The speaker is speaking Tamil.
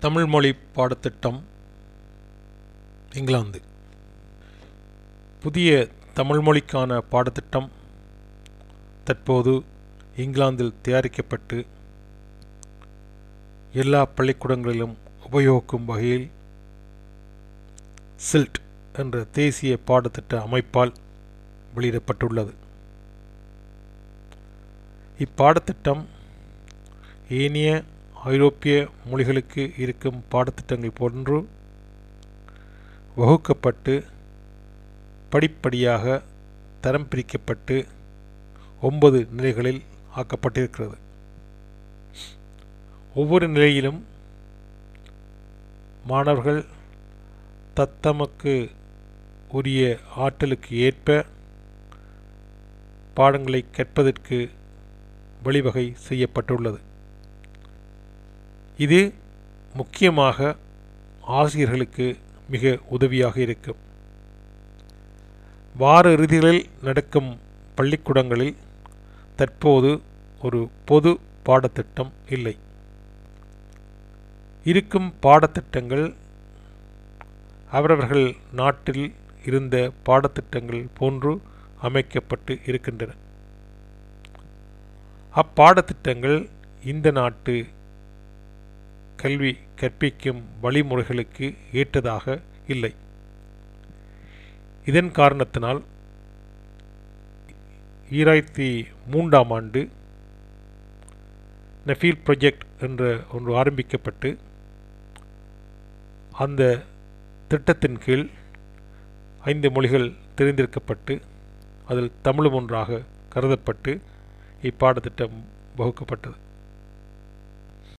தமிழ் மொழி பாடத்திட்டம் இங்கிலாந்து புதிய தமிழ் மொழிக்கான பாடத்திட்டம் தற்போது இங்கிலாந்தில் தயாரிக்கப்பட்டு எல்லா பள்ளிக்கூடங்களிலும் உபயோகிக்கும் வகையில் சில்ட் என்ற தேசிய பாடத்திட்ட அமைப்பால் வெளியிடப்பட்டுள்ளது இப்பாடத்திட்டம் ஏனைய ஐரோப்பிய மொழிகளுக்கு இருக்கும் பாடத்திட்டங்கள் போன்று வகுக்கப்பட்டு படிப்படியாக தரம் பிரிக்கப்பட்டு ஒன்பது நிலைகளில் ஆக்கப்பட்டிருக்கிறது ஒவ்வொரு நிலையிலும் மாணவர்கள் தத்தமக்கு உரிய ஆற்றலுக்கு ஏற்ப பாடங்களை கற்பதற்கு வழிவகை செய்யப்பட்டுள்ளது இது முக்கியமாக ஆசிரியர்களுக்கு மிக உதவியாக இருக்கும் வார இறுதிகளில் நடக்கும் பள்ளிக்கூடங்களில் தற்போது ஒரு பொது பாடத்திட்டம் இல்லை இருக்கும் பாடத்திட்டங்கள் அவரவர்கள் நாட்டில் இருந்த பாடத்திட்டங்கள் போன்று அமைக்கப்பட்டு இருக்கின்றன அப்பாடத்திட்டங்கள் இந்த நாட்டு கல்வி கற்பிக்கும் வழிமுறைகளுக்கு ஏற்றதாக இல்லை இதன் காரணத்தினால் ஈராயிரத்தி மூன்றாம் ஆண்டு நஃபீல் ப்ரொஜெக்ட் என்ற ஒன்று ஆரம்பிக்கப்பட்டு அந்த திட்டத்தின் கீழ் ஐந்து மொழிகள் தெரிந்தெடுக்கப்பட்டு அதில் தமிழும் ஒன்றாக கருதப்பட்டு இப்பாடத்திட்டம் வகுக்கப்பட்டது